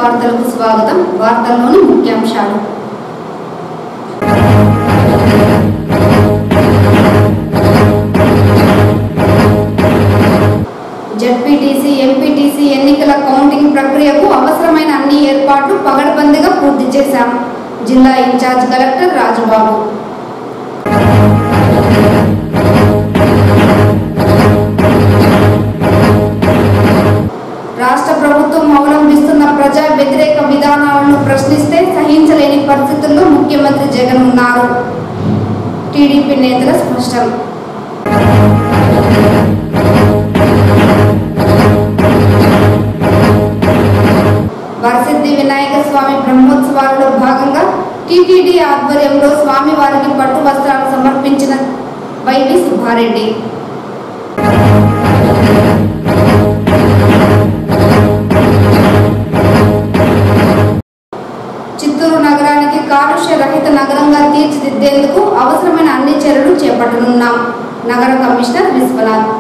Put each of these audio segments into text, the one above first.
వార్తలకు స్వాగతం వార్తల్లోని ముఖ్యాంశాలు జడ్పీటీసీ ఎంపీటీసీ ఎన్నికల కౌంటింగ్ ప్రక్రియకు అవసరమైన అన్ని ఏర్పాట్లు పగడబందీగా పూర్తి చేశాం జిల్లా ఇన్ఛార్జ్ కలెక్టర్ రాజుబాబు రాష్ట్ర ప్రభుత్వం అవలంబిస్తున్న ప్రజా వ్యతిరేక విధానాలను ప్రశ్నిస్తే సహించలేని పరిస్థితుల్లో ముఖ్యమంత్రి జగన్ ఉన్నారు టీడీపీ నేతల స్పష్టం వరసిద్ధి వినాయక స్వామి బ్రహ్మోత్సవాలలో భాగంగా టీటీడీ ఆధ్వర్యంలో స్వామివారికి పట్టు వస్త్రాలు సమర్పించిన వైవి సుబ్బారెడ్డి చిత్తూరు నగరానికి కాలుష్య రహిత నగరంగా తీర్చిదిద్దేందుకు అవసరమైన అన్ని చర్యలు చేపట్టనున్నాం నగర కమిషనర్ విశ్వనాథ్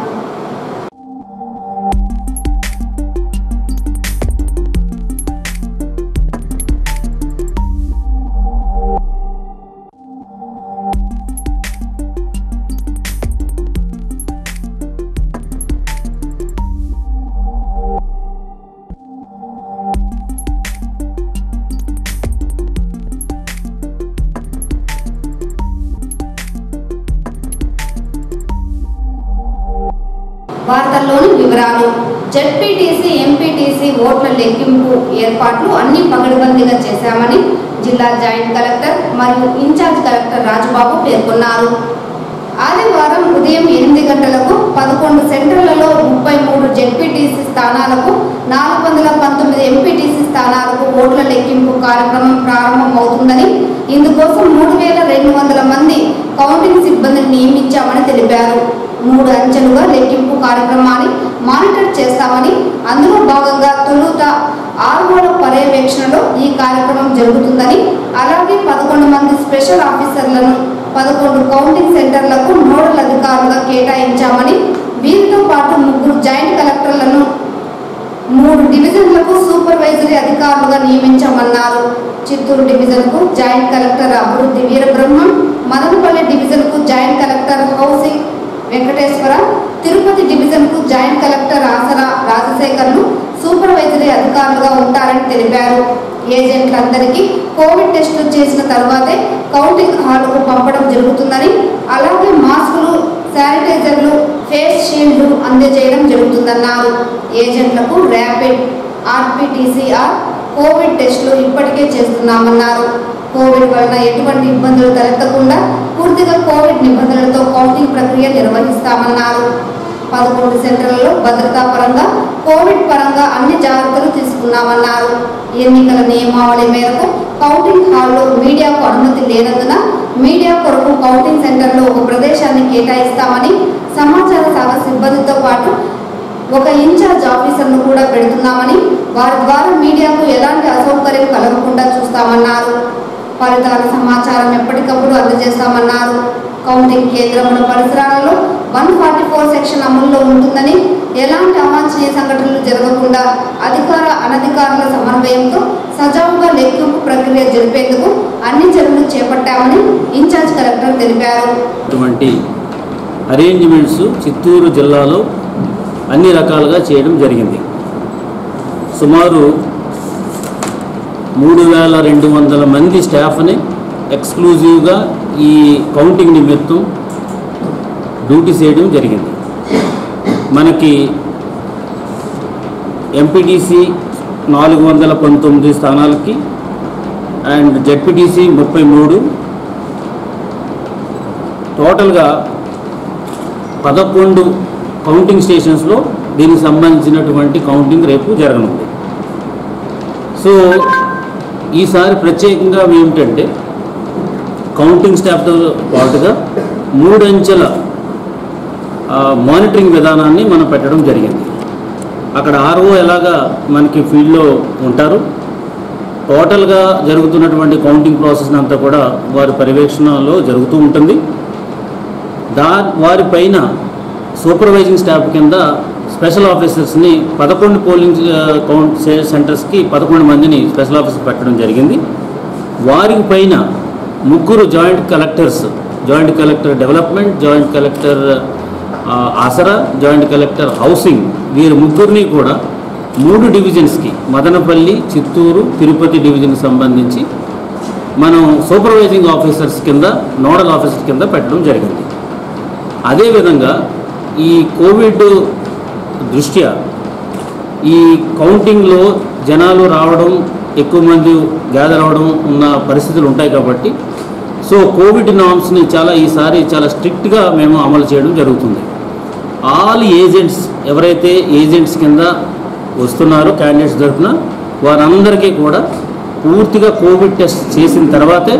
వార్తల్లోని వివరాలు జడ్పీటీసీ ఎంపీటీసీ ఓట్ల లెక్కింపు ఏర్పాట్లు అన్ని పగడబందీగా చేశామని జిల్లా జాయింట్ కలెక్టర్ మరియు ఇన్ఛార్జ్ కలెక్టర్ రాజుబాబు పేర్కొన్నారు ఆదివారం ఉదయం ఎనిమిది గంటలకు పదకొండు సెంటర్లలో ముప్పై మూడు జెడ్పీటీసీ స్థానాలకు నాలుగు వందల పంతొమ్మిది ఎంపీటీసీ స్థానాలకు ఓట్ల లెక్కింపు కార్యక్రమం ప్రారంభమవుతుందని ఇందుకోసం మూడు వేల రెండు వందల మంది కౌంటింగ్ సిబ్బందిని నియమించామని తెలిపారు మూడు అంచెలుగా లెక్కింపు కార్యక్రమాన్ని మానిటర్ చేస్తామని అందులో భాగంగా తొలుత ఆర్ఓల పర్యవేక్షణలో ఈ కార్యక్రమం జరుగుతుందని అలాగే పదకొండు మంది స్పెషల్ ఆఫీసర్లను పదకొండు కౌంటింగ్ సెంటర్లకు నోడల్ అధికారులుగా కేటాయించామని వీరితో పాటు ముగ్గురు జాయింట్ కలెక్టర్లను మూడు డివిజన్లకు సూపర్వైజరీ అధికారులుగా నియమించామన్నారు చిత్తూరు డివిజన్కు జాయింట్ కలెక్టర్ అభివృద్ధి వీరబ్రహ్మం మదనపల్లి డివిజన్కు joint collector housing Venkateswara Tirupati డివిజన్కు జాయింట్ కలెక్టర్ ఆసరా రాజశేఖర్లు సూపర్వైజరీ అధికారులుగా ఉంటారని తెలిపారు ఏజెంట్లందరికీ కోవిడ్ టెస్టులు చేసిన తర్వాతే కౌంటింగ్ హాల్కు పంపడం జరుగుతుందని అలాగే మాస్కులు శానిటైజర్లు ఫేస్ షీల్డ్లు అందజేయడం జరుగుతుందన్నారు ఏజెంట్లకు ర్యాపిడ్ ఆర్పిటిసిఆర్ కోవిడ్ టెస్టులు ఇప్పటికే చేస్తున్నామన్నారు కోవిడ్ వలన ఎటువంటి ఇబ్బందులు తలెత్తకుండా పూర్తిగా కోవిడ్ నిబంధనలతో కౌంటింగ్ ప్రక్రియ నిర్వహిస్తామన్నారు పదకొండు సెంటర్లలో భద్రతా పరంగా కోవిడ్ పరంగా అన్ని జాగ్రత్తలు తీసుకున్నామన్నారు ఎన్నికల నియమావళి మేరకు కౌంటింగ్ హాల్లో మీడియాకు అనుమతి లేనందున మీడియా కొరకు కౌంటింగ్ సెంటర్లో ఒక ప్రదేశాన్ని కేటాయిస్తామని సమాచార శాఖ సిబ్బందితో పాటు ఒక ఇన్ఛార్జ్ ఆఫీసర్ను కూడా పెడుతున్నామని వారి ద్వారా మీడియాకు ఎలాంటి అసౌకర్యం కలగకుండా చూస్తామన్నారు ఫలితాల సమాచారం ఎప్పటికప్పుడు అందజేస్తామన్నారు కౌంటింగ్ కేంద్రముల పరిసరాలలో వన్ ఫార్టీ ఫోర్ సెక్షన్ అమల్లో ఉంటుందని ఎలాంటి అవాంఛనీయ సంఘటనలు జరగకుండా అధికార అనధికారుల సమన్వయంతో సజావుగా లెక్కింపు ప్రక్రియ జరిపేందుకు అన్ని చర్యలు చేపట్టామని ఇన్ఛార్జ్ కలెక్టర్ తెలిపారు అటువంటి అరేంజ్మెంట్స్ చిత్తూరు జిల్లాలో అన్ని రకాలుగా చేయడం జరిగింది సుమారు మూడు వేల రెండు వందల మంది స్టాఫ్ని ఎక్స్క్లూజివ్గా ఈ కౌంటింగ్ నిమిత్తం డ్యూటీ చేయడం జరిగింది మనకి ఎంపీటీసీ నాలుగు వందల పంతొమ్మిది స్థానాలకి అండ్ జెడ్పీటీసీ ముప్పై మూడు టోటల్గా పదకొండు కౌంటింగ్ స్టేషన్స్లో దీనికి సంబంధించినటువంటి కౌంటింగ్ రేపు జరగనుంది సో ఈసారి ప్రత్యేకంగా ఏమిటంటే కౌంటింగ్ స్టాఫ్తో పాటుగా మూడంచెల ఆ, మానిటరింగ్ విధానాన్ని మనం పెట్టడం జరిగింది అక్కడ ఆర్ఓ ఎలాగా మనకి ఫీల్డ్లో ఉంటారు టోటల్గా జరుగుతున్నటువంటి కౌంటింగ్ ప్రాసెస్ అంతా కూడా వారి పర్యవేక్షణలో జరుగుతూ ఉంటుంది దా వారిపైన సూపర్వైజింగ్ స్టాఫ్ కింద స్పెషల్ ఆఫీసర్స్ని పదకొండు పోలింగ్ ఆ, కౌంట్ సే- సెంటర్స్కి పదకొండు మందిని స్పెషల్ ఆఫీసర్ పెట్టడం జరిగింది వారికి పైన ముగ్గురు joint collectors joint collector development joint collector ఆ, ఆసరా జాయింట్ కలెక్టర్ హౌసింగ్ వీరి ముగ్గురిని కూడా మూడు డివిజన్స్కి మదనపల్లి చిత్తూరు తిరుపతి డివిజన్కి సంబంధించి మనం సూపర్వైజింగ్ ఆఫీసర్స్ కింద నోడల్ ఆఫీసర్స్ కింద పెట్టడం జరిగింది అదేవిధంగా ఈ కోవిడ్ దృష్ట్యా ఈ కౌంటింగ్లో జనాలు రావడం ఎక్కువ మంది గ్యాదర్ అవ్వడం ఉన్న పరిస్థితులు ఉంటాయి కాబట్టి సో కోవిడ్ నామ్స్ని చాలా ఈసారి చాలా స్ట్రిక్ట్గా మేము అమలు చేయడం జరుగుతుంది ఆల్ ఏజెంట్స్ ఎవరైతే ఏజెంట్స్ కింద వస్తున్నారో క్యాండిడేట్స్ తరఫున వారందరికీ కూడా పూర్తిగా కోవిడ్ టెస్ట్ చేసిన తర్వాతే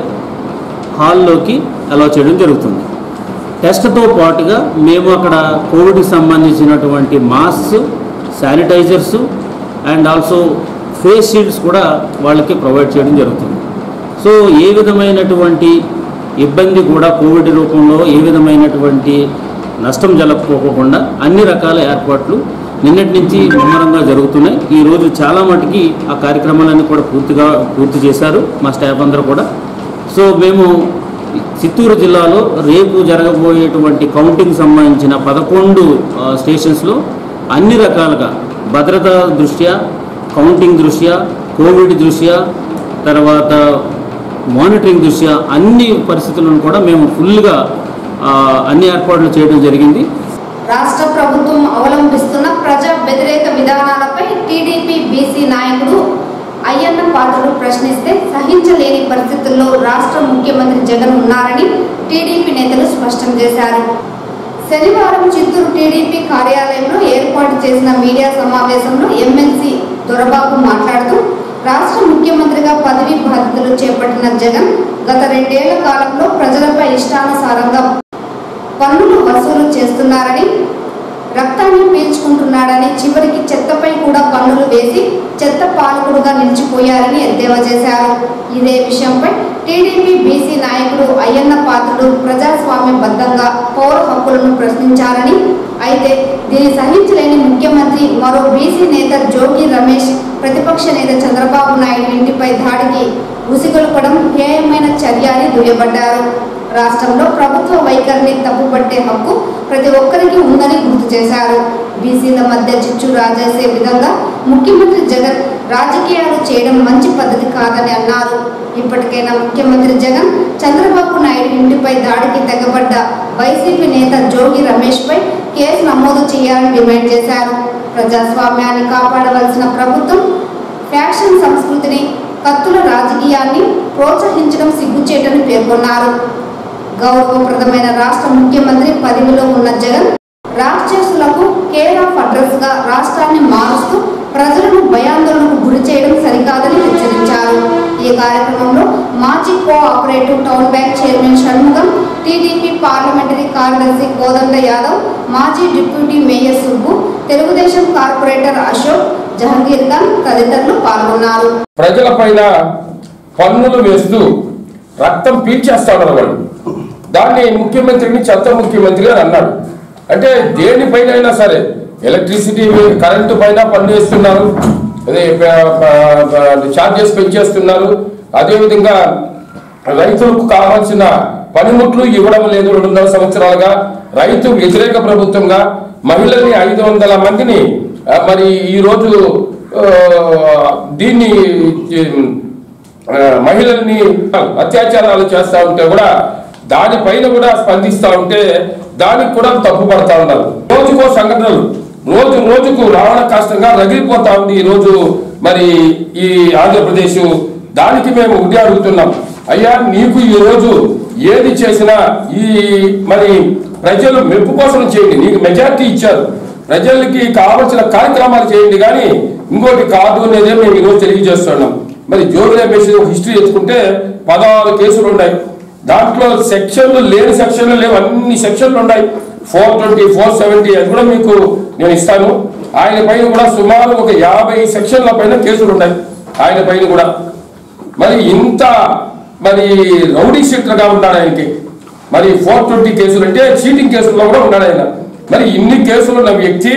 హాల్లోకి అలౌ చేయడం జరుగుతుంది టెస్ట్తో పాటుగా మేము అక్కడ కోవిడ్కి సంబంధించినటువంటి mask sanitizers and also face shields కూడా వాళ్ళకి ప్రొవైడ్ చేయడం జరుగుతుంది సో ఏ విధమైనటువంటి ఇబ్బంది కూడా కోవిడ్ రూపంలో ఏ విధమైనటువంటి నష్టం జరగకోకుండా అన్ని రకాల ఏర్పాట్లు నిన్నటి నుంచి ముమ్మరంగా జరుగుతున్నాయి ఈరోజు చాలా మటుకి ఆ కార్యక్రమాలన్నీ కూడా పూర్తిగా పూర్తి చేశారు మా స్టాఫ్ అందరూ కూడా సో మేము చిత్తూరు జిల్లాలో రేపు జరగబోయేటువంటి కౌంటింగ్ సంబంధించిన పదకొండు ఆ, స్టేషన్స్లో అన్ని రకాలుగా భద్రతా దృష్ట్యా కౌంటింగ్ దృష్ట్యా కోవిడ్ దృష్ట్యా తర్వాత మానిటరింగ్ దృష్ట్యా అన్ని పరిస్థితులను కూడా మేము ఫుల్గా ఆ, అన్ని ఏర్పాట్లు చేయడం జరిగింది రాష్ట్ర ప్రభుత్వం అవలంబిస్తున్న ప్రజా వ్యతిరేక విధానాలపై టీడీపీ బీసీ నాయకుడు అయ్యన్న పాత్రుడు ప్రశ్నిస్తే సహించలేని పరిస్థితుల్లో రాష్ట్ర ముఖ్యమంత్రి జగన్ ఉన్నారని టీడీపీ నేతలు స్పష్టం చేశారు శనివారం చిత్తూరు టీడీపీ కార్యాలయంలో ఏర్పాటు చేసిన మీడియా సమావేశంలో ఎమ్మెల్సీ దొరబాబు మాట్లాడుతూ రాష్ట్ర ముఖ్యమంత్రిగా పదవీ బాధ్యతలు చేపట్టిన జగన్ గత రెండేళ్ల కాలంలో ప్రజలపై ఇష్టానుసారంగా పన్నులు వసూలు చేస్తున్నారని రక్తాన్ని పీల్చుకుంటున్నాడని చివరికి చెత్తపై కూడా పన్నులు వేసి చెత్త పాలకుడుగా నిలిచిపోయారని ఎద్దేవా చేశారు ఇదే విషయంపై టీడీపీ బీసీ నాయకుడు అయ్యన్న పాత్రుడు ప్రజాస్వామ్యబద్ధంగా పౌర హక్కులను ప్రశ్నించారని అయితే దీన్ని సహించలేని ముఖ్యమంత్రి మరో బీసీ నేత జోగి రమేష్ ప్రతిపక్ష నేత చంద్రబాబు నాయుడు ఇంటిపై దాడికి ఉసిగొల్పడం హేయమైన చర్య అని దుయ్యబడ్డారు రాష్ట్రంలో ప్రభుత్వ వైఖరిని తప్పుపట్టే హక్కు ప్రతి ఒక్కరికి ఉందని గుర్తు చేశారు బీసీల మధ్య చిచ్చు రాజేసే విధంగా ముఖ్యమంత్రి జగన్ రాజకీయాలు చేయడం మంచి పద్ధతి కాదని అన్నారు ఇప్పటికైనా ముఖ్యమంత్రి జగన్ చంద్రబాబు నాయుడు ఇంటిపై దాడికి తెగబడ్డ వైసీపీ నేత జోగి రమేష్ పై కేసు నమోదు చేయాలని డిమాండ్ చేశారు ప్రజాస్వామ్యాన్ని కాపాడవలసిన ప్రభుత్వం ఫ్యాక్షన్ సంస్కృతిని కత్తుల రాజకీయాన్ని ప్రోత్సహించడం సిగ్గుచేటని పేర్కొన్నారు గౌరవప్రదమైన రాష్ట్ర ముఖ్యమంత్రి పదవిలో ఉన్న జగన్ రాక్షసులకు కేర్ ఆఫ్ అడ్రస్ గా రాష్ట్రాన్ని మారుస్తూ ప్రజలను భయాందోళనకు గురి చేయడం సరికాదని హెచ్చరించారు ఈ కార్యక్రమంలో మాజీ cooperative town bank chairman Shanmugam TDP parliamentary కార్యదర్శి కోదండ యాదవ్ మాజీ deputy mayor Subbu Telugudesam corporator Ashok Jahangir Khan తదితరులు పాల్గొన్నారు ప్రజల పైన పన్నులు వేస్తూ రక్తం పీల్చేస్తా ఉన్నారు వాళ్ళు దాన్ని ముఖ్యమంత్రిని చెత్త ముఖ్యమంత్రి అని అన్నాడు అంటే దేనిపైన అయినా సరే ఎలక్ట్రిసిటీ కరెంటు పైన పన్ను వేస్తున్నారు అదే ఛార్జెస్ పెంచేస్తున్నారు అదేవిధంగా రైతులకు కావాల్సిన పనిముట్లు ఇవ్వడం లేదు రెండున్నర సంవత్సరాలుగా రైతు వ్యతిరేక ప్రభుత్వంగా మహిళల్ని ఐదు వందల మందిని ఆ, మరి ఈ రోజు ఆ, దీన్ని ఆ, మహిళల్ని అత్యాచారాలు చేస్తా ఉంటే కూడా దానిపైన కూడా స్పందిస్తా ఉంటే దానికి కూడా తప్పు పడతా ఉన్నారు రోజుకో సంఘటనలు రోజు రోజుకు రావణ కష్టంగా రగిలిపోతా ఉంది ఈ రోజు మరి ఈ ఆంధ్రప్రదేశ్ దానికి మేము ఉడి అడుగుతున్నాం అయ్యా నీకు ఈ రోజు ఏది చేసినా ఈ మరి ప్రజలు మెప్పు కోసం చేయండి నీకు మెజారిటీ ఇచ్చారు ప్రజలకి కావాల్సిన కార్యక్రమాలు చేయండి కానీ ఇంకోటి కాదు అనేదే మేము ఈరోజు తెలియజేస్తున్నాం మరి జోగి రమేష్ హిస్టరీ ఎత్తుకుంటే పదహారు కేసులు ఉన్నాయి దాంట్లో సెక్షన్లు లేని సెక్షన్లు లేవు అన్ని సెక్షన్లు ఉన్నాయి ఫోర్ ట్వంటీ ఫోర్ సెవెంటీ అది కూడా మీకు నేను ఇస్తాను ఆయన పైన కూడా సుమారు ఒక యాభై సెక్షన్ల పైన కేసులు ఉన్నాయి ఆయన పైన కూడా మరి ఇంత మరి రౌడీ షీటర్గా ఉన్నాడు ఆయనకి మరి ఫోర్ ట్వంటీ కేసులు అంటే చీటింగ్ కేసుల్లో కూడా ఉన్నాడు ఆయన మరి ఇన్ని కేసులు ఉన్న వ్యక్తి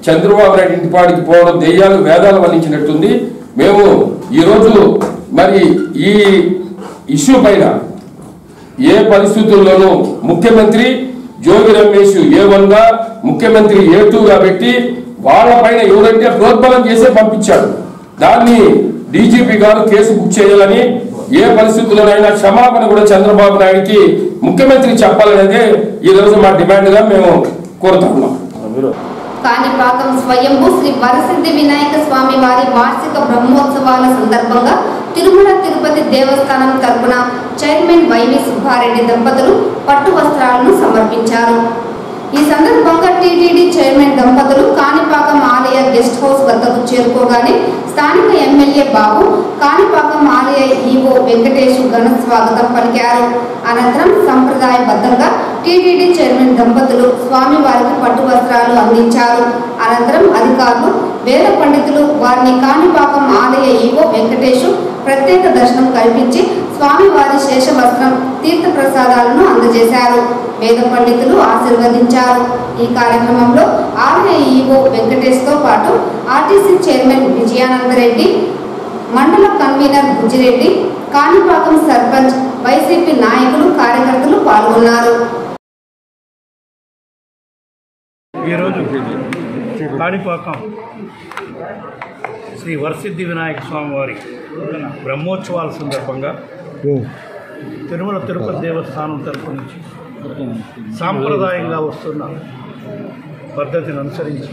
చంద్రబాబు నాయుడు ఇంటిపాడికి పోవడం దెయ్యాలు వేదాలు వల్లించినట్టుంది మేము ఈరోజు మరి ఈ ఇష్యూ పైన ఏ పరిస్థితుల్లోనూ ముఖ్యమంత్రి జోగి రమేష్ ఏ వన్ గా ముఖ్యమంత్రి ఏ టూ గా పెట్టి వాళ్ళపైన ఎవరంటే ప్రోద్బలం చేసే పంపించాడు దాన్ని డీజీపీ గారు కేసు బుక్ చేయాలని ఏ పరిస్థితుల్లోనైనా క్షమాపణ కూడా చంద్రబాబు నాయుడికి ముఖ్యమంత్రి చెప్పాలనేదే ఈ రోజు మా డిమాండ్ గా మేము కోరుతా ఉన్నాం కాణిపాకం స్వయంభూ శ్రీ వరసిద్ధి వినాయక స్వామి వారి వార్షిక బ్రహ్మోత్సవాల సందర్భంగా తిరుమల తిరుపతి దేవస్థానం తరపున చైర్మన్ వైవి సుబ్బారెడ్డి దంపతులు పట్టు వస్త్రాలను సమర్పించారు ఈ సందర్భంగా టీటీడీ చైర్మన్ దంపతులు కాణిపాకం ఆలయ గెస్ట్ హౌస్ వద్దకు చేరుకోగానే స్థానిక ఎమ్మెల్యే బాబు కాణిపాకం ఆలయ ఈవో వెంకటేష్ ఘన స్వాగతం పలికారు అనంతరం సంప్రదాయబద్ధంగా టీటీడీ చైర్మన్ దంపతులు స్వామివారికి పట్టు వస్త్రాలు అందించారు అనంతరం అధికారులు వేద పండితులు వారిని కాణిపాకం ఆలయ ఈవో వెంకటేష్ ప్రత్యేక దర్శనం కల్పించి స్వామివారి శేష వస్త్రం తీర్థ ప్రసాదాలను అందజేశారు వేద పండితులు ఆశీర్వదించారు ఈ కార్యక్రమంలో ఆలయ ఈవో వెంకటేష్ తో పాటు ఆర్టీసీ చైర్మన్ విజయానందరెడ్డి మండల కన్వీనర్ బుజ్జిరెడ్డి కాణిపాకం సర్పంచ్ వైసీపీ నాయకులు కార్యకర్తలు పాల్గొన్నారు ఈరోజు కాణిపాకం శ్రీ వరసిద్ధి వినాయక స్వామి వారి బ్రహ్మోత్సవాల సందర్భంగా తిరుమల తిరుపతి దేవస్థానం తరపు నుంచి సాంప్రదాయంగా వస్తున్న పద్ధతిని అనుసరించి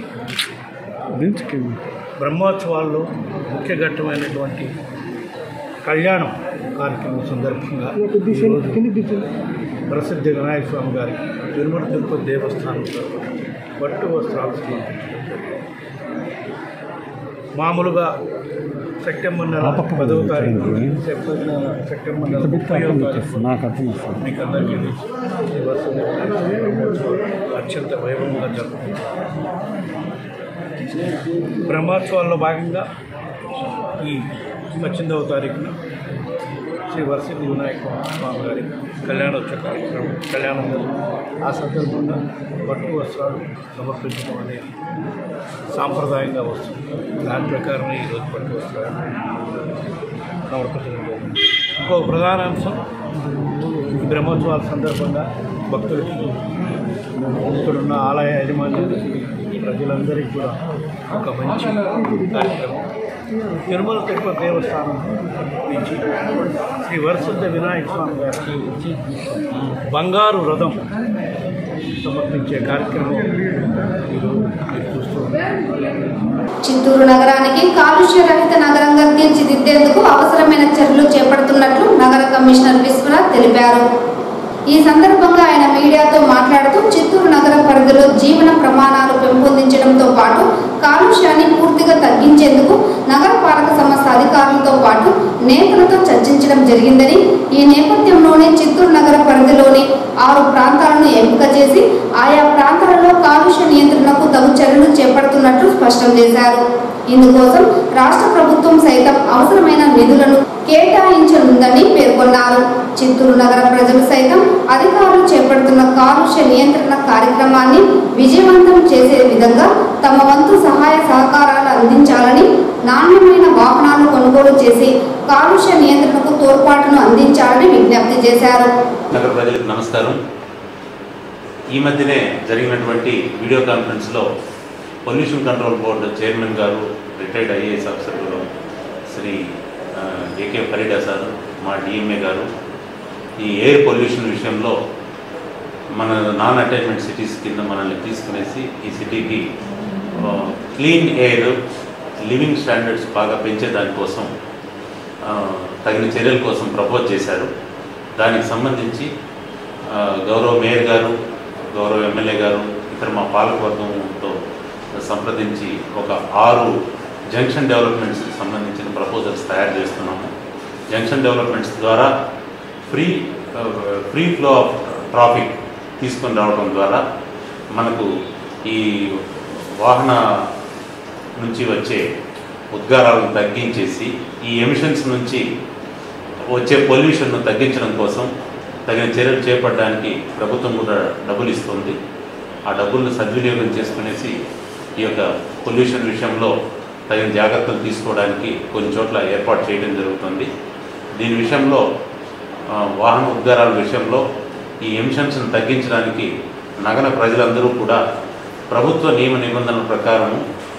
బ్రహ్మోత్సవాల్లో ముఖ్య ఘట్టమైనటువంటి కళ్యాణం కార్యక్రమం సందర్భంగా ఈరోజు ప్రసిద్ధ వినాయక స్వామి గారి తిరుమల తిరుపతి దేవస్థానం తరపున పట్టు వస్త్రాలు సమర్పించడం జరిగింది. మామూలుగా సెప్టెంబర్ నెల పదవ తారీఖు సెప్టెంబర్ సెప్టెంబర్ నెల ముప్పై తారీఖు మీకు అందరికీ తెలుసు ఈ వరుస బ్రహ్మోత్సవాలు అత్యంత వైభవంగా జరుపుకుంటారు బ్రహ్మోత్సవాల్లో భాగంగా ఈ పద్దెనిమిదవ తారీఖున శ్రీ వరసిద్ధి వినాయక స్వామి గారి కళ్యాణోత్సవ కార్యక్రమం కళ్యాణం జరుగుతుంది. ఆ సందర్భంగా పట్టు వస్త్రాలు సమర్పించడం అనేది సాంప్రదాయంగా వస్తుంది దాని ప్రకారం ఈరోజు పట్టు వస్త్రాలు సమర్పించడం జరిగింది ఇంకో ప్రధాన అంశం ఈ బ్రహ్మోత్సవాల సందర్భంగా భక్తులకి ఇక్కడున్న ఆలయ యాజమాన్యానికి ప్రజలందరికీ కూడా ఒక మంచి కార్యక్రమం తిరుమల తిరుపతి దేవస్థానం నుంచి శ్రీ వరసిద్ధ వినాయక స్వామి గారికి బంగారు రథం సమర్పించే కార్యక్రమం ఈరోజు మీరు చూస్తున్నారు చిత్తూరు నగరానికి కాలుష్య రహిత నగరంగా తీర్చిదిద్దేందుకు అవసరమైన చర్యలు చేపడుతున్నట్లు నగర కమిషనర్ విశ్వనాథ్ తెలిపారు ఈ సందర్భంగా ఆయన మీడియాతో మాట్లాడుతూ చిత్తూరు నగర పరిధిలో జీవన ప్రమాణాలు పెంపొందించడంతో పాటు కాలుష్యాన్ని పూర్తిగా తగ్గించేందుకు నగరపాలక సంస్థ అధికారులతో పాటు నేతలతో చర్చించడం జరిగిందని ఈ నేపథ్యంలోనే చిత్తూరు నగర పరిధిలోని ఆరు ప్రాంతాలను ఎంపిక చేసి ఆయా ప్రాంతాలలో కాలుష్య నియంత్రణకు తగు చర్యలు చేపడుతున్నట్లు స్పష్టం చేశారు ఇందుకోసం రాష్ట్ర ప్రభుత్వం సైతం అవసరమైన నిధులను కేటాయించనుందని పేర్కొన్నారు చిత్తూరు నగర ప్రజలు సైతం అధికారులు చేపడుతున్న కాలుష్య నియంత్రణ కార్యక్రమాన్ని విజయవంతం చేసే విధంగా తమ వంతు సహాయ సహకారాలు అందించాలని నాణ్యమైన వాహనాలు కొనుగోలు చేసి కాలుష్య నియంత్రణకు తోడ్పాటును అందించాలని విజ్ఞప్తి చేశారు నగర ప్రజలకు నమస్కారం ఈ మధ్యనే జరిగినటువంటి వీడియో కాన్ఫరెన్స్లో పొల్యూషన్ కంట్రోల్ బోర్డు చైర్మన్ గారు రిటైర్డ్ ఐఏఎస్ ఆఫీసర్లు శ్రీ ఆ, ఏకే ఫరీడా సార్ మా డిఎంఏ గారు ఈ ఎయిర్ పొల్యూషన్ విషయంలో మన నాన్ అటాచ్మెంట్ సిటీస్ కింద మనల్ని తీసుకునేసి ఈ సిటీకి క్లీన్ ఎయిర్ లివింగ్ స్టాండర్డ్స్ బాగా పెంచే దానికోసం ఆ, తగిన చర్యల కోసం ప్రపోజ్ చేశారు దానికి సంబంధించి ఆ, గౌరవ మేయర్ గారు గౌరవ ఎమ్మెల్యే గారు ఇతర మా పాలకవర్గంతో సంప్రదించి ఒక ఆరు జంక్షన్ డెవలప్మెంట్స్కి సంబంధించిన ప్రపోజల్స్ తయారు చేస్తున్నాము జంక్షన్ డెవలప్మెంట్స్ ద్వారా free free flow of traffic తీసుకొని రావడం ద్వారా మనకు ఈ వాహన నుంచి వచ్చే ఉద్గారాలను తగ్గించేసి ఈ ఎమిషన్స్ నుంచి వచ్చే పొల్యూషన్ను తగ్గించడం కోసం తగిన చర్యలు చేపట్టడానికి ప్రభుత్వం కూడా డబ్బులు ఇస్తుంది ఆ డబ్బులను సద్వినియోగం చేసుకునేసి ఈ యొక్క పొల్యూషన్ విషయంలో తగిన జాగ్రత్తలు తీసుకోవడానికి కొన్ని చోట్ల ఏర్పాటు చేయడం జరుగుతుంది దీని విషయంలో ఆ, వాహన ఉద్గారాల విషయంలో ఈ ఎమిషన్స్ని తగ్గించడానికి నగర ప్రజలందరూ కూడా ప్రభుత్వ నియమ నిబంధనల ప్రకారము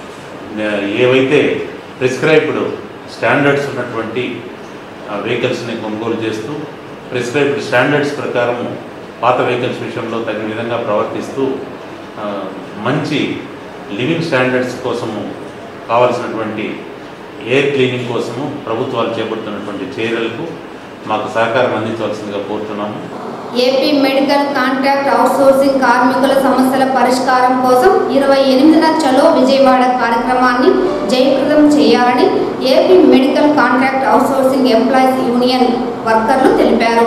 ఆ, ఏవైతే ప్రిస్క్రైబ్డ్ స్టాండర్డ్స్ ఉన్నటువంటి వెహికల్స్ని కొనుగోలు చేస్తూ ప్రిస్క్రైబ్డ్ స్టాండర్డ్స్ ప్రకారము పాత వెహికల్స్ విషయంలో తగిన విధంగా ప్రవర్తిస్తూ ఆ, మంచి లివింగ్ స్టాండర్డ్స్ కోసము కావాల్సినటువంటి ఎయిర్ క్లీనింగ్ కోసము ప్రభుత్వాలు చేపడుతున్నటువంటి చర్యలకు మాకు సహకారం అందించవలసిందిగా కోరుతున్నాము ఏపీ మెడికల్ కాంట్రాక్ట్ అవుట్సోర్సింగ్ కార్మికుల సమస్యల పరిష్కారం కోసం ఇరవై ఎనిమిదిన చలో విజయవాడ కార్యక్రమాన్ని జయప్రదం చేయాలని AP medical contract outsourcing employees union వర్కర్లు తెలిపారు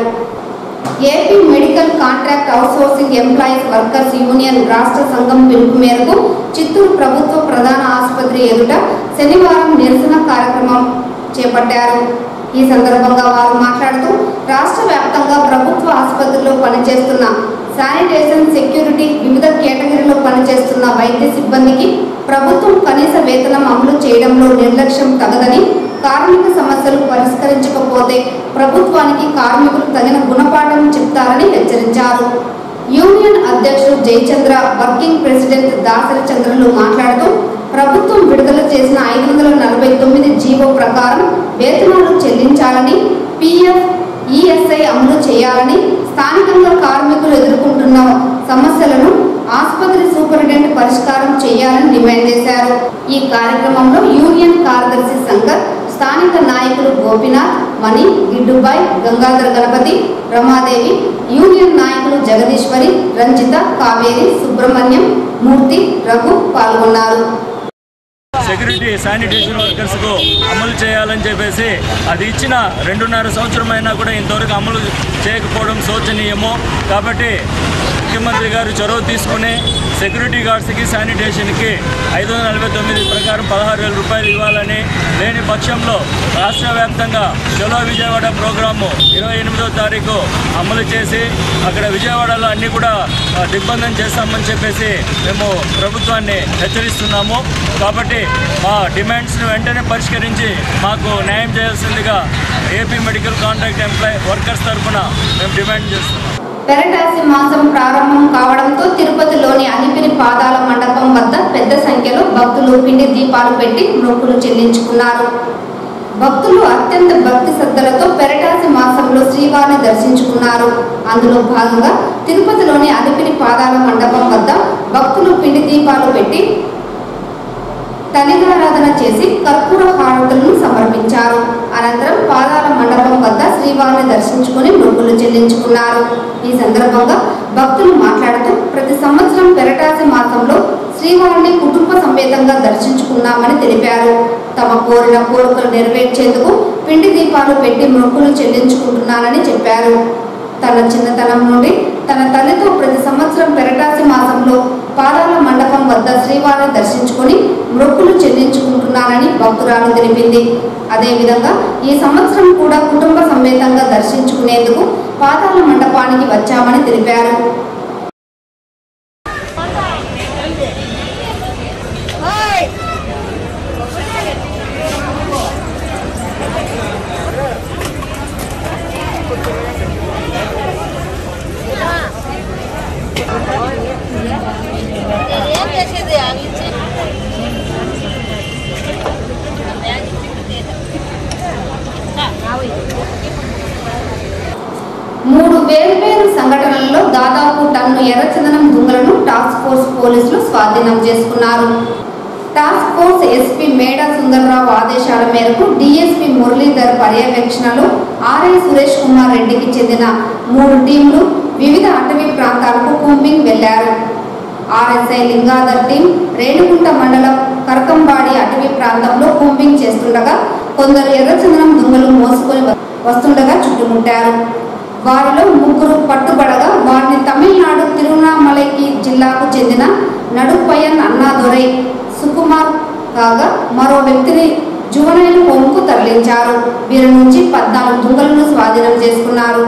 AP medical contract outsourcing employees workers union రాష్ట్ర సంఘం పిలుపు మేరకు చిత్తూరు ప్రభుత్వ ప్రధాన ఆసుపత్రి ఎదుట శనివారం నిరసన కార్యక్రమం చేపట్టారు ఈ సందర్భంగా వారు మాట్లాడుతూ రాష్ట్ర వ్యాప్తంగా ప్రభుత్వ ఆసుపత్రిలో పనిచేస్తున్న శానిటేషన్ సెక్యూరిటీ వివిధ కేటగిరీలో పనిచేస్తున్న వైద్య సిబ్బందికి ప్రభుత్వం కనీస వేతనం అమలు చేయడంలో నిర్లక్ష్యం తగదని కార్మిక సమస్యలు పరిష్కరించకపోతే ప్రభుత్వానికి కార్మికులు తగిన గుణపాఠం చెప్తారని హెచ్చరించారు యూనియన్ అధ్యక్షుడు జయచంద్ర వర్కింగ్ ప్రెసిడెంట్ దాసరి చంద్రలు మాట్లాడుతూ ప్రభుత్వం విడుదల చేసిన ఐదు వందల నలభై తొమ్మిది జీవో ప్రకారం వేతనాలు చెల్లించాలని పిఎఫ్ ఈఎస్ఐ అమలు చేయాలని స్థానికంగా కార్మికులు ఎదుర్కొంటున్న సమస్యలను ఆసుపత్రి సూపరింటెండెంట్ పరిష్కారం చేయాలని డిమాండ్ చేశారు ఈ కార్యక్రమంలో యూనియన్ కార్యదర్శి సంఘర్ స్థానిక నాయకులు గోపినాథ్ మణి గిడ్డుబాయ్ గంగాధర గణపతి రమాదేవి యూనియన్ నాయకులు జగదీశ్వరి రంజిత కావేరి సుబ్రహ్మణ్యం మూర్తి రఘు పాల్గొన్నారు సెక్యూరిటీ శానిటేషన్ వర్కర్స్ కు అమలు చేయాలని చెప్పేసి అది ఇచ్చిన రెండున్నర సంవత్సరం అయినా కూడా ఇంతవరకు అమలు చేయకపోవడం శోచనీయము కాబట్టి ముఖ్యమంత్రి గారు చొరవ తీసుకుని సెక్యూరిటీ గార్డ్స్కి శానిటేషన్కి ఐదు వందల నలభై తొమ్మిది ప్రకారం పదహారు వేల రూపాయలు ఇవ్వాలని లేని పక్షంలో రాష్ట్ర వ్యాప్తంగా చలో విజయవాడ ప్రోగ్రాము ఇరవై ఎనిమిదో తారీఖు అమలు చేసి అక్కడ విజయవాడలో అన్ని కూడా ఆ, దిగ్బంధం చేస్తామని చెప్పేసి మేము ప్రభుత్వాన్ని హెచ్చరిస్తున్నాము కాబట్టి మా డిమాండ్స్ను వెంటనే పరిష్కరించి మాకు న్యాయం చేయాల్సిందిగా AP medical contract employ workers తరఫున మేము డిమాండ్ చేస్తున్నాం పెరటాసి మాసం ప్రారంభం కావడంతో తిరుపతిలోని అలిపిరి పాదాల మండపం వద్ద పెద్ద సంఖ్యలో భక్తులు పిండి దీపాలు పెట్టి మొక్కులు చెల్లించుకున్నారు భక్తులు అత్యంత భక్తి శ్రద్ధలతో పెరటాసి మాసంలో శ్రీవారిని దర్శించుకున్నారు అందులో భాగంగా తిరుపతిలోని అలిపిరి పాదాల మండపం వద్ద భక్తులు పిండి దీపాలు పెట్టి తనిగారాధన చేసి కర్పూర హారతులను సమర్పించారు అనంతరం పాదాల మండపం వద్ద శ్రీవారిని దర్శించుకుని మొక్కులు చెల్లించుకున్నారు ఈ సందర్భంగా భక్తులు మాట్లాడుతూ ప్రతి సంవత్సరం పెరటాసి మాసంలో శ్రీవారిని కుటుంబ సమేతంగా దర్శించుకున్నామని తెలిపారు తమ కోరిన కోరికలు నెరవేర్చేందుకు పిండి దీపాలు పెట్టి మొక్కులు చెల్లించుకుంటున్నానని చెప్పారు తన చిన్నతనం నుండి తన తల్లితో ప్రతి సంవత్సరం పెరటాసి మాసంలో పాదాల మండపం వద్ద శ్రీవారిని దర్శించుకొని మొక్కులు చెల్లించుకుంటున్నానని భక్తురాలు తెలిపింది అదేవిధంగా ఈ సంవత్సరం కూడా కుటుంబ సమేతంగా దర్శించుకునేందుకు పాదాల మండపానికి వచ్చామని తెలిపారు ఏం చేసేది అవి ఇచ్చి మూడు వేర్వేరు సంఘటనలలో దాదాపు టన్ను ఎర్రచందనం దుంగలను టాస్క్ ఫోర్స్ పోలీసులు స్వాధీనం చేసుకున్నారు task force SP Meda Sundarrao ఆదేశాల మేరకు డిఎస్పీ మురళీధర్ పర్యవేక్షణలో ఆర్ఐ సురేష్ కుమార్ రెడ్డికి చెందిన మూడు టీంలు వివిధ అటవీ ప్రాంతాలకు కూంబింగ్ వెళ్లారు ఆర్ఎస్ఐ లింగాధర్ టీం రేణుగుంట మండలం కరకంబాడి అటవీ ప్రాంతంలో కూంబింగ్ చేస్తుండగా కొందరు ఎర్రచందనం దుంగలు మోసుకొని వ- వస్తుండగా చుట్టుముట్టారు వారిలో ముగ్గురు పట్టుబడగా వారిని తమిళనాడు తిరువణామలైకి జిల్లాకు చెందిన నడుపయ్యన్ అన్నాదొరై సుకుమార్ కాగా మరో వ్యక్తిని జువనైల్ హోంకు తరలించారు వీరి నుంచి పద్నాలుగు దుంగలను స్వాధీనం చేసుకున్నారు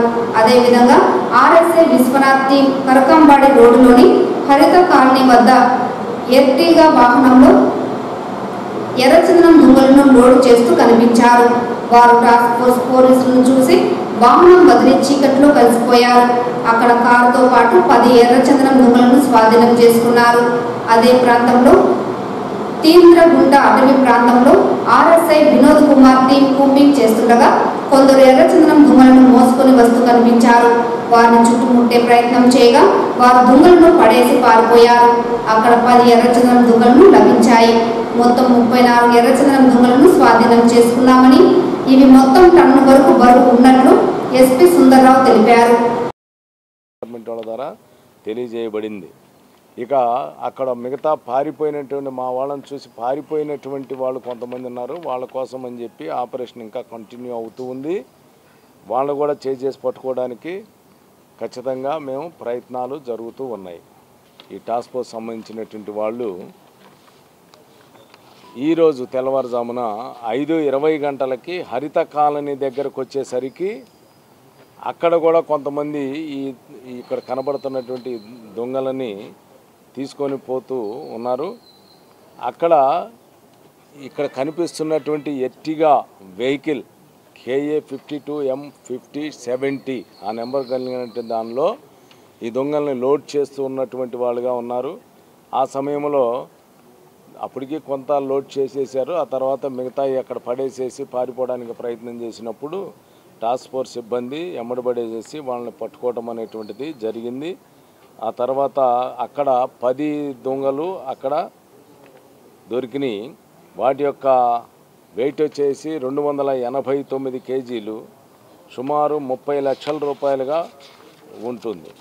అదేవిధంగా ఆర్ఎస్ఐ విశ్వనాథ్ టీం కరకంబాడి రోడ్డులోని హరిత కాలనీ వద్ద ఎర్టిగా వాహనంలో ఎర్రచందనం దుంగలను లోడ్ చేస్తూ కనిపించారు వారు టాస్క్ ఫోర్స్ పోలీసులను చూసి వాహనం వదిలి చీకట్లో కలిసిపోయారు అక్కడ కారుతో పాటు పది ఎర్రచందనం దుంగలను స్వాధీనం చేసుకున్నారు అదే ప్రాంతంలో తీవ్రగుంట అటవీ ప్రాంతంలో RSI Vinod Kumar team combing చేస్తుండగా కొందరు ఎర్రచందనం దుంగలను మోసుకొని వస్తూ కనిపించారు వారిని చుట్టుముట్టే ప్రయత్నం చేయగా వారు దుంగలను పడేసి పారిపోయారు అక్కడ పది ఎర్రచందనం దుంగలను లభించాయి మొత్తం ముప్పై నాలుగు ఎర్రచందనం దుంగలను స్వాధీనం చేసుకున్నామని ఇవి మొత్తం టన్ను వరకు బరువు ఉన్నట్లు ఎస్పీ సుందర్రావు తెలిపారు గవర్నమెంట్ వాళ్ళ ద్వారా తెలియజేయబడింది ఇక అక్కడ మిగతా పారిపోయినటువంటి మా వాళ్ళని చూసి పారిపోయినటువంటి వాళ్ళు కొంతమంది ఉన్నారు వాళ్ళ కోసం అని చెప్పి ఆపరేషన్ ఇంకా కంటిన్యూ అవుతూ ఉంది వాళ్ళు కూడా చేసి పట్టుకోవడానికి ఖచ్చితంగా మేము ప్రయత్నాలు జరుగుతూ ఉన్నాయి ఈ టాస్క్ ఫోర్స్ సంబంధించినటువంటి వాళ్ళు ఈరోజు తెల్లవారుజామున ఐదు ఇరవై గంటలకి హరిత కాలనీ దగ్గరకు వచ్చేసరికి అక్కడ కూడా కొంతమంది ఈ ఈ ఇక్కడ కనబడుతున్నటువంటి దొంగలని తీసుకొని పోతూ ఉన్నారు అక్కడ ఇక్కడ కనిపిస్తున్నటువంటి ఎట్టిగా vehicle KA fifty two M fifty seventy ఆ నెంబర్ కలిగినటువంటి దానిలో ఈ దొంగల్ని లోడ్ చేస్తూ ఉన్నటువంటి వాళ్ళుగా ఉన్నారు ఆ సమయంలో అప్పటికి కొంత లోడ్ చేసేసారు ఆ తర్వాత మిగతా అక్కడ పడేసేసి పారిపోవడానికి ప్రయత్నం చేసినప్పుడు టాస్క్ ఫోర్స్ సిబ్బంది ఎమ్మడిపడేసేసి వాళ్ళని పట్టుకోవడం అనేటువంటిది జరిగింది ఆ తర్వాత అక్కడ పది దొంగలు అక్కడ దొరికినాయి వాటి యొక్క వెయిట్ వచ్చేసి రెండు వందల ఎనభై తొమ్మిది కేజీలు సుమారు ముప్పై లక్షల రూపాయలుగా ఉంటుంది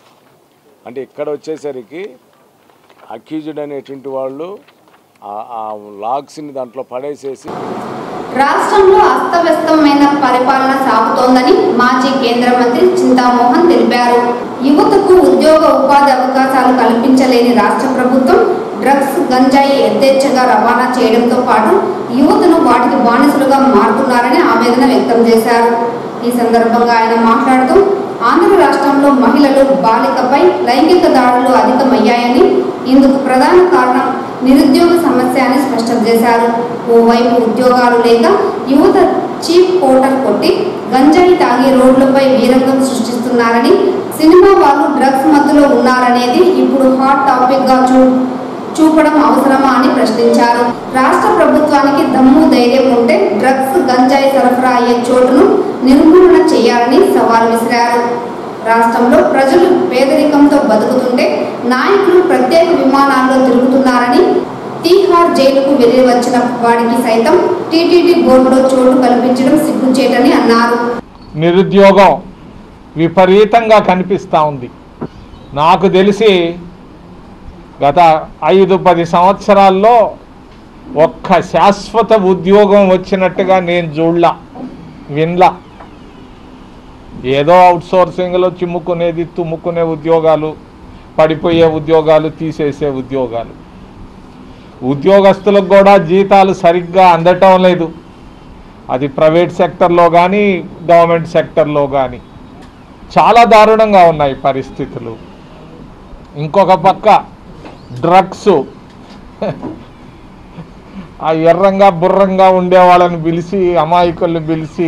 అంటే ఇక్కడ వచ్చేసరికి అక్యూజ్డ్ అనేటువంటి వాళ్ళు ఆ- ఆ లాగ్స్ని దాంట్లో పడేసేసి రాష్ట్రంలో అస్తవ్యస్తమైన పరిపాలన సాగుతోందని మాజీ కేంద్ర మంత్రి చింతామోహన్ తెలిపారు యువతకు ఉద్యోగ ఉపాధి అవకాశాలు కల్పించలేని రాష్ట్ర ప్రభుత్వం డ్రగ్స్ గంజాయి యథేచ్ఛగా రవాణా చేయడంతో పాటు యువతను వాటికి బానిసలుగా మారుతున్నారని ఆవేదన వ్యక్తం చేశారు ఈ సందర్భంగా ఆయన మాట్లాడుతూ ఆంధ్ర రాష్ట్రంలో మహిళలు బాలికపై లైంగిక దాడులు అధికమయ్యాయని ఇందుకు ప్రధాన కారణం నిరుద్యోగ సమస్య అని స్పష్టం చేశారు ఓవైపు ఉద్యోగాలు లేక యువత చీప్ కోటర్ కొట్టి గంజాయి తాగి రోడ్లపై వీరంగం సృష్టిస్తున్నారని సినిమా వాళ్ళు డ్రగ్స్ మత్తులో ఉన్నారనేది ఇప్పుడు హాట్ టాపిక్ గా చూ చూపడం అవసరమా అని ప్రశ్నించారు రాష్ట్ర ప్రభుత్వానికి దమ్ము ధైర్యం ఉంటే డ్రగ్స్ గంజాయి సరఫరా అయ్యే చోటును నిర్మూలన చేయాలని సవాల్ విసిరారు రాష్ట్రంలో ప్రజలు పేదరికంతో బతుకుతుంటే నాయకులు ప్రత్యేక విమానాల్లో తిరుగుతున్నారని తీహార్ జైలుకు వెళ్లి వచ్చిన వాడికి సైతం టీటీడీ బోర్డులో చోటు కల్పించడం సిగ్గుచేటని అన్నారు నిరుద్యోగం విపరీతంగా కనిపిస్తూ ఉంది నాకు తెలిసి గత ఐదు పది సంవత్సరాల్లో ఒక్క శాశ్వత ఉద్యోగం వచ్చినట్టుగా నేను చూడలా వినలా ఏదో అవుట్ సోర్సింగ్లో చిమ్ముకునేది తుమ్ముకునే ఉద్యోగాలు పడిపోయే ఉద్యోగాలు తీసేసే ఉద్యోగాలు ఉద్యోగస్తులకు కూడా జీతాలు సరిగ్గా అందటం లేదు అది ప్రైవేట్ సెక్టర్లో కానీ గవర్నమెంట్ సెక్టర్లో కానీ చాలా దారుణంగా ఉన్నాయి పరిస్థితులు ఇంకొక పక్క డ్రగ్స్ ఆ ఎర్రంగా బుర్రంగా ఉండే వాళ్ళని పిలిచి అమాయకుల్ని పిలిచి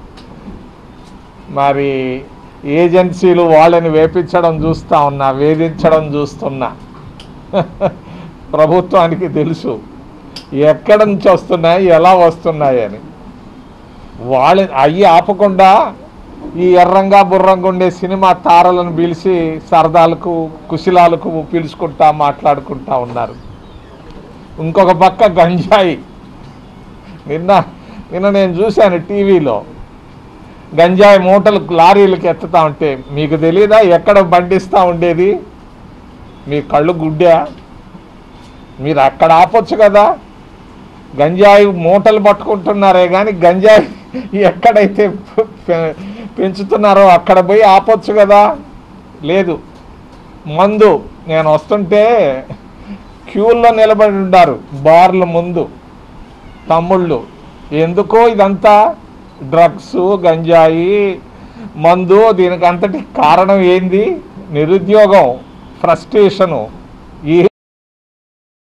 మరి ఏజెన్సీలు వాళ్ళని వేపించడం చూస్తూ ఉన్నా వేధించడం చూస్తున్నా ప్రభుత్వానికి తెలుసు ఎక్కడి నుంచి వస్తున్నాయి ఎలా వస్తున్నాయి అని వాళ్ళ అయ్యి ఆపకుండా ఈ ఎర్రంగా బుర్రంగా ఉండే సినిమా తారలను పిలిచి సరదాలకు కుశలాలకు పిలుచుకుంటా మాట్లాడుకుంటా ఉన్నారు ఇంకొక పక్క గంజాయి నిన్న నిన్న నేను చూశాను టీవీలో గంజాయి మూటలు లారీలకు ఎత్తుతా ఉంటే మీకు తెలియదా ఎక్కడ బండిస్తూ ఉండేది మీ కళ్ళు గుడ్డా మీరు అక్కడ ఆపొచ్చు కదా గంజాయి మూటలు పట్టుకుంటున్నారే కానీ గంజాయి ఎక్కడైతే పె- పెంచుతున్నారో అక్కడ పోయి ఆపొచ్చు కదా లేదు మందు నేను వస్తుంటే క్యూల్లో నిలబడి ఉన్నారు బార్ల ముందు తమ్ముళ్ళు ఎందుకో ఇదంతా డ్రగ్స్ గంజాయి మందు దీనికి అంతటి కారణం ఏంది నిరుద్యోగం ఫ్రస్ట్రేషను ఈ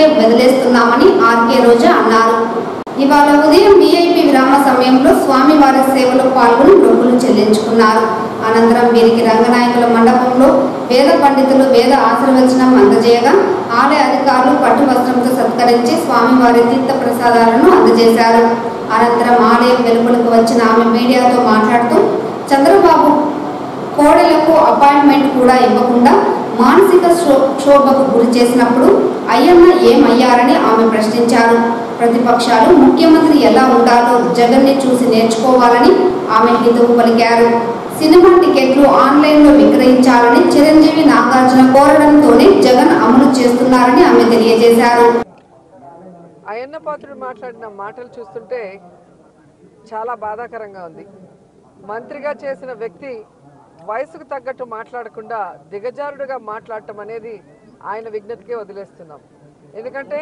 వదిలేస్తున్నామని ఆర్కే రోజా అన్నారు ఇవాళ ఉదయం విఐపి విరామ సమయంలో స్వామివారి సేవలో పాల్గొని మొక్కులు చెల్లించుకున్నారు అనంతరం వీరికి రంగనాయకుల మండపంలో వేద పండితులు వేద ఆశీర్వచనం అందజేయగా ఆలయ అధికారులు పట్టు వస్త్రంతో సత్కరించి స్వామివారి తీర్థ ప్రసాదాలను అందజేశారు అనంతరం ఆలయం వెలుపలకు వచ్చిన ఆమె మీడియాతో మాట్లాడుతూ చంద్రబాబు కోడలకు అపాయింట్మెంట్ కూడా ఇవ్వకుండా మానసిక క్షో- క్షోభకు గురి చేసినప్పుడు అయ్యన్న ఏమయ్యారని ఆమె ప్రశ్నించారు ప్రతిపక్షాలు ముఖ్యమంత్రి ఎలా ఉండాలో జగన్ని చూసి నేర్చుకోవాలని ఆమె హితవు పలికారు సినిమా టికెట్లు ఆన్లైన్లో విక్రయించాలని చిరంజీవి నాగార్జున కోరడంతోనే జగన్ అమలు చేస్తున్నారని ఆమె తెలియజేశారు అయ్యన్న పాత్రుడు మాట్లాడిన మాటలు చూస్తుంటే చాలా బాధాకరంగా ఉంది మంత్రిగా చేసిన వ్యక్తి వయసుకు తగ్గట్టు మాట్లాడకుండా దిగజారుడుగా మాట్లాడటం అనేది ఆయన విజ్ఞతకే వదిలేస్తున్నాం ఎందుకంటే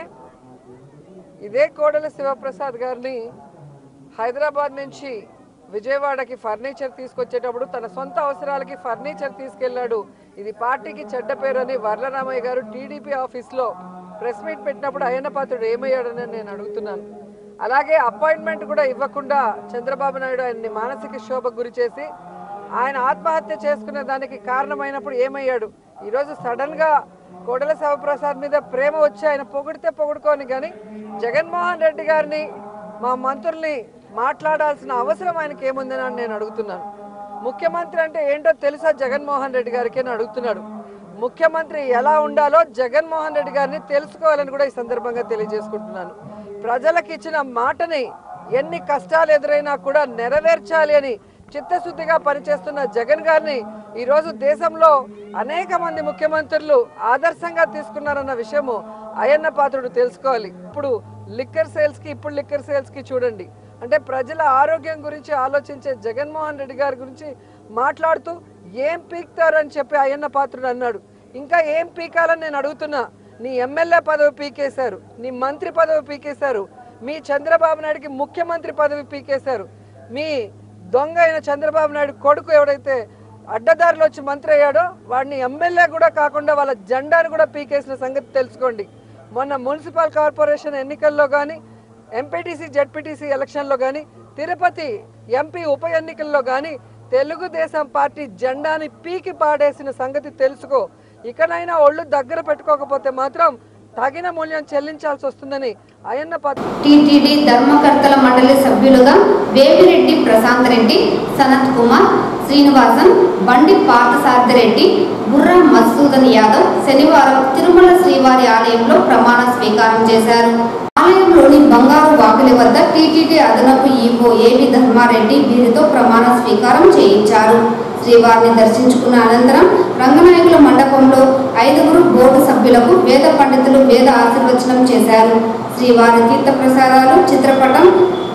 ఇదే కోడల శివప్రసాద్ గారిని హైదరాబాద్ నుంచి విజయవాడకి ఫర్నిచర్ తీసుకొచ్చేటప్పుడు తన సొంత అవసరాలకి ఫర్నిచర్ తీసుకెళ్లాడు ఇది పార్టీకి చెడ్డ పేరు అని వర్లరామయ్య గారు టీడీపీ ఆఫీస్లో ప్రెస్ మీట్ పెట్టినప్పుడు అయ్యన్న పాత్రుడు ఏమయ్యాడని నేను అడుగుతున్నాను అలాగే అపాయింట్మెంట్ కూడా ఇవ్వకుండా చంద్రబాబు నాయుడు ఆయన్ని మానసిక శోభకు గురి చేసి ఆయన ఆత్మహత్య చేసుకునే దానికి కారణమైనప్పుడు ఏమయ్యాడు ఈరోజు సడన్ గా కోడల శివప్రసాద్ మీద ప్రేమ వచ్చి ఆయన పొగిడితే పొగుడుకోని కానీ జగన్మోహన్ రెడ్డి గారిని మా మంత్రుల్ని మాట్లాడాల్సిన అవసరం ఆయనకి ఏముందని అని నేను అడుగుతున్నాను ముఖ్యమంత్రి అంటే ఏంటో తెలుసా జగన్మోహన్ రెడ్డి గారికి అని అడుగుతున్నాడు ముఖ్యమంత్రి ఎలా ఉండాలో జగన్మోహన్ రెడ్డి గారిని తెలుసుకోవాలని కూడా ఈ సందర్భంగా తెలియజేసుకుంటున్నాను ప్రజలకు ఇచ్చిన మాటని ఎన్ని కష్టాలు ఎదురైనా కూడా నెరవేర్చాలి అని చిత్తశుద్ధిగా పనిచేస్తున్న జగన్ గారిని ఈరోజు దేశంలో అనేక మంది ముఖ్యమంత్రులు ఆదర్శంగా తీసుకున్నారన్న విషయము అయ్యన్న పాత్రుడు తెలుసుకోవాలి ఇప్పుడు లిక్కర్ సేల్స్ కి ఇప్పుడు లిక్కర్ సేల్స్ కి చూడండి అంటే ప్రజల ఆరోగ్యం గురించి ఆలోచించే జగన్మోహన్ రెడ్డి గారి గురించి మాట్లాడుతూ ఏం పీక్తారని చెప్పి అయ్యన్న పాత్రుడు అన్నాడు ఇంకా ఏం పీకాలని నేను అడుగుతున్నా నీ ఎమ్మెల్యే పదవి పీకేశారు నీ మంత్రి పదవి పీకేశారు మీ చంద్రబాబు నాయుడికి ముఖ్యమంత్రి పదవి పీకేశారు మీ దొంగ అయిన చంద్రబాబు నాయుడు కొడుకు ఎవడైతే అడ్డదారిలో వచ్చి మంత్రి అయ్యాడో వాడిని ఎమ్మెల్యే కూడా కాకుండా వాళ్ళ జెండాను కూడా పీకేసిన సంగతి తెలుసుకోండి మొన్న మున్సిపల్ కార్పొరేషన్ ఎన్నికల్లో కానీ ఎంపీటీసీ జెడ్పీటీసీ ఎలక్షన్లో కానీ తిరుపతి ఎంపీ ఉప ఎన్నికల్లో కానీ తెలుగుదేశం పార్టీ జెండాని పీకి పాడేసిన సంగతి తెలుసుకో ఇకనైనా ఒళ్ళు దగ్గర పెట్టుకోకపోతే మాత్రం తగిన మూల్యం చెల్లించాల్సి వస్తుందని అయ్యన్న పాత్ర టీటీడీ ధర్మకర్తల మండలి సభ్యులుగా వేమిరెడ్డి ప్రశాంత్ రెడ్డి సనత్ కుమార్ శ్రీనివాసన్ బండి పార్థసారథిరెడ్డి బుర్రా మసూదన్ యాదవ్ శనివారం తిరుమల శ్రీవారి ఆలయంలో ప్రమాణ స్వీకారం చేశారు ఆలయంలోని బంగారు వాకిలి వద్ద టీటీడీ అదనపు ఈవో ఏవి ధర్మారెడ్డి వీరితో ప్రమాణ స్వీకారం చేయించారు శ్రీవారిని దర్శించుకున్న అనంతరం రంగనాయకుల మండపంలో ఐదుగురు బోర్డు సభ్యులకు వేద పండితులు వేద ఆశీర్వచనం చేశారు శ్రీవారి తీర్థ ప్రసాదాలు చిత్రపటం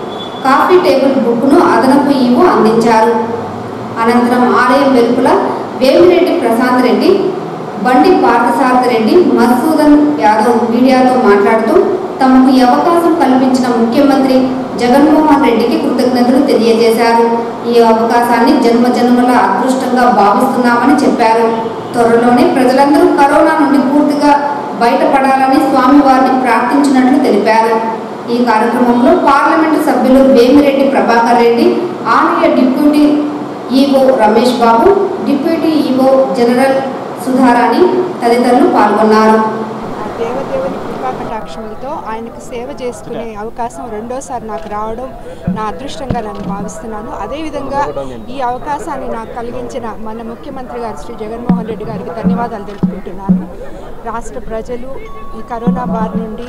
కాఫీ టేబుల్ బుక్ను అదనపు ఈవో అందించారు అనంతరం ఆలయం వెలుపల వేమిరెడ్డి ప్రశాంత్ రెడ్డి బండి పార్థసారథి రెడ్డి మసూదన్ యాదవ్ మీడియాతో మాట్లాడుతూ తమకు ఈ అవకాశం కల్పించిన ముఖ్యమంత్రి జగన్మోహన్ రెడ్డికి కృతజ్ఞతలు తెలియజేశారు ఈ అవకాశాన్ని జన్మ జన్మల అదృష్టంగా భావిస్తున్నామని చెప్పారు త్వరలోనే ప్రజలందరూ కరోనా నుండి పూర్తిగా బయటపడాలని స్వామివారిని ప్రార్థించినట్లు తెలిపారు ఈ కార్యక్రమంలో పార్లమెంటు సభ్యులు వేమిరెడ్డి ప్రభాకర్ రెడ్డి ఆలయ deputy EO Ramesh Babu deputy EO general Sudharani తదితరులు పాల్గొన్నారు ఆ దేవదేవుని కృపా కటాక్షములతో ఆయనకు సేవ చేసుకునే అవకాశం రెండోసారి నాకు రావడం నా అదృష్టంగా నేను భావిస్తున్నాను అదేవిధంగా ఈ అవకాశాన్ని నాకు కలిగించిన మన ముఖ్యమంత్రి గారు శ్రీ జగన్మోహన్ రెడ్డి గారికి ధన్యవాదాలు తెలుపుకుంటున్నాను రాష్ట్ర ప్రజలు ఈ కరోనా బారి నుండి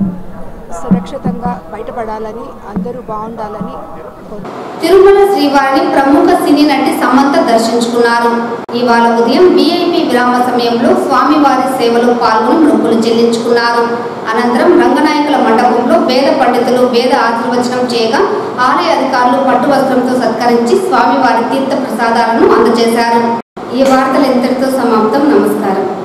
సురక్షితంగా బయటపడాలని అందరూ బాగుండాలని కోరుకుంటున్నాను తిరుమల శ్రీవారిని ప్రముఖ సినీ నటి సమంత దర్శించుకున్నారు ఇవాళ ఉదయం విఐపి విరామ సమయంలో స్వామివారి సేవలో పాల్గొని మొక్కులు చెల్లించుకున్నారు అనంతరం రంగనాయకుల మండపంలో వేద పండితులు వేద ఆశీర్వచనం చేయగా ఆలయ అధికారులు పట్టు వస్త్రంతో సత్కరించి స్వామివారి తీర్థ ప్రసాదాలను అందజేశారు ఈ వార్తలు ఇంతటితో సమాప్తం నమస్కారం